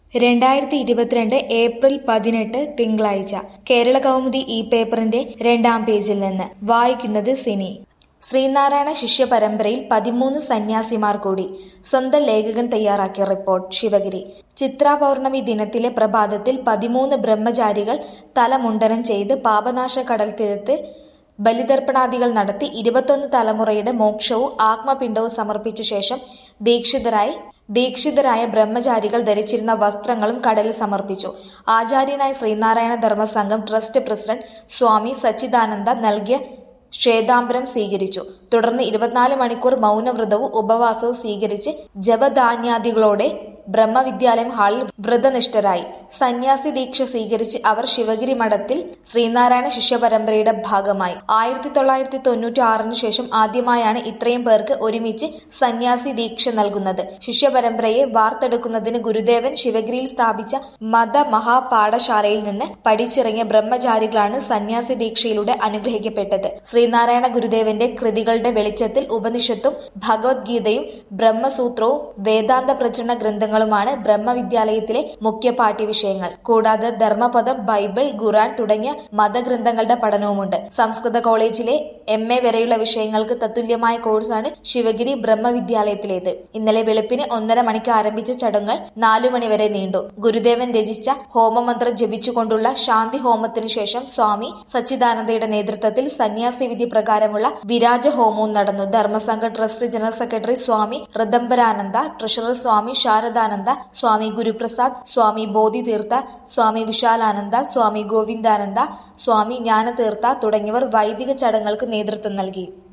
രണ്ടായിരത്തി ഇരുപത്തിരണ്ട് ഏപ്രിൽ പതിനെട്ട് തിങ്കളാഴ്ച കേരള കൗമുദി ഈ പേപ്പറിന്റെ രണ്ടാം പേജിൽ നിന്ന് വായിക്കുന്നത് സിനി ശ്രീനാരായണ ശിഷ്യ പരമ്പരയിൽ പതിമൂന്ന് സന്യാസിമാർ കൂടി സ്വന്തം ലേഖകൻ തയ്യാറാക്കിയ റിപ്പോർട്ട് ശിവഗിരി ചിത്രാ പൗർണമി ദിനത്തിലെ പ്രഭാതത്തിൽ പതിമൂന്ന് ബ്രഹ്മചാരികൾ തലമുണ്ടനം ചെയ്ത് പാപനാശ കടൽ തീരത്ത് ബലിതർപ്പണാദികൾ നടത്തി ഇരുപത്തൊന്ന് തലമുറയുടെ മോക്ഷവും ആത്മപിണ്ഡവും സമർപ്പിച്ച ശേഷം ദീക്ഷിതരായി ദീക്ഷിതരായ ബ്രഹ്മചാരികൾ ധരിച്ചിരുന്ന വസ്ത്രങ്ങളും കടലിൽ സമർപ്പിച്ചു ആചാര്യനായ ശ്രീനാരായണ ധർമ്മസംഘം ട്രസ്റ്റ് പ്രസിഡന്റ് സ്വാമി സച്ചിദാനന്ദ നൽകിയ ശ്വേതാംബരം സ്വീകരിച്ചു തുടർന്ന് ഇരുപത്തിനാല് മണിക്കൂർ മൗനവ്രതവും ഉപവാസവും സ്വീകരിച്ച് ജപധാന്യാദികളോടെ ബ്രഹ്മവിദ്യാലയം ഹാളിൽ വ്രതനിഷ്ഠരായി സന്യാസി ദീക്ഷ സ്വീകരിച്ച് അവർ ശിവഗിരി മഠത്തിൽ ശ്രീനാരായണ ശിഷ്യപരമ്പരയുടെ ഭാഗമായി ആയിരത്തി തൊള്ളായിരത്തി തൊണ്ണൂറ്റി ആറിന് ശേഷം ആദ്യമായാണ് ഇത്രയും പേർക്ക് ഒരുമിച്ച് സന്യാസി ദീക്ഷ നൽകുന്നത് ശിഷ്യപരമ്പരയെ വാർത്തെടുക്കുന്നതിന് ഗുരുദേവൻ ശിവഗിരിയിൽ സ്ഥാപിച്ച മത മഹാപാഠശാലയിൽ നിന്ന് പഠിച്ചിറങ്ങിയ ബ്രഹ്മചാരികളാണ് സന്യാസി ദീക്ഷയിലൂടെ അനുഗ്രഹിക്കപ്പെട്ടത് ശ്രീനാരായണ ഗുരുദേവന്റെ കൃതികളുടെ വെളിച്ചത്തിൽ ഉപനിഷത്തും ഭഗവത്ഗീതയും ബ്രഹ്മസൂത്രവും വേദാന്ത പ്രചരണ ഗ്രന്ഥങ്ങളുമാണ് ബ്രഹ്മവിദ്യാലയത്തിലെ മുഖ്യ പാഠ്യവിഷയങ്ങൾ കൂടാതെ ധർമ്മപദം ബൈബിൾ ഖുറാൻ തുടങ്ങിയ മതഗ്രന്ഥങ്ങളുടെ പഠനവുമുണ്ട് സംസ്കൃത കോളേജിലെ എം എ വരെയുള്ള വിഷയങ്ങൾക്ക് തത്തുല്യമായ കോഴ്സാണ് ശിവഗിരി ബ്രഹ്മവിദ്യാലയത്തിലേത് ഇന്നലെ വെളുപ്പിന് ഒന്നര മണിക്ക് ആരംഭിച്ച ചടങ്ങുകൾ നാലു മണിവരെ നീണ്ടു ഗുരുദേവൻ രചിച്ച ഹോമമന്ത്രം ജപിച്ചുകൊണ്ടുള്ള ശാന്തി ഹോമത്തിനു ശേഷം സ്വാമി സച്ചിദാനന്ദയുടെ നേതൃത്വത്തിൽ സന്യാസി വിധി പ്രകാരമുള്ള വിരാജ ഹോമവും നടന്നു Dharmasangha trust general secretary Swami Rithambarananda treasurer Swami Saradananda Swami Guruprasad Swami Bodhitheertha Swami Vishalananda Swami Govindananda Swami Jnanatheertha തുടങ്ങിയവർ വൈദിക ചടങ്ങുകൾക്ക് നേതൃത്വം നൽകി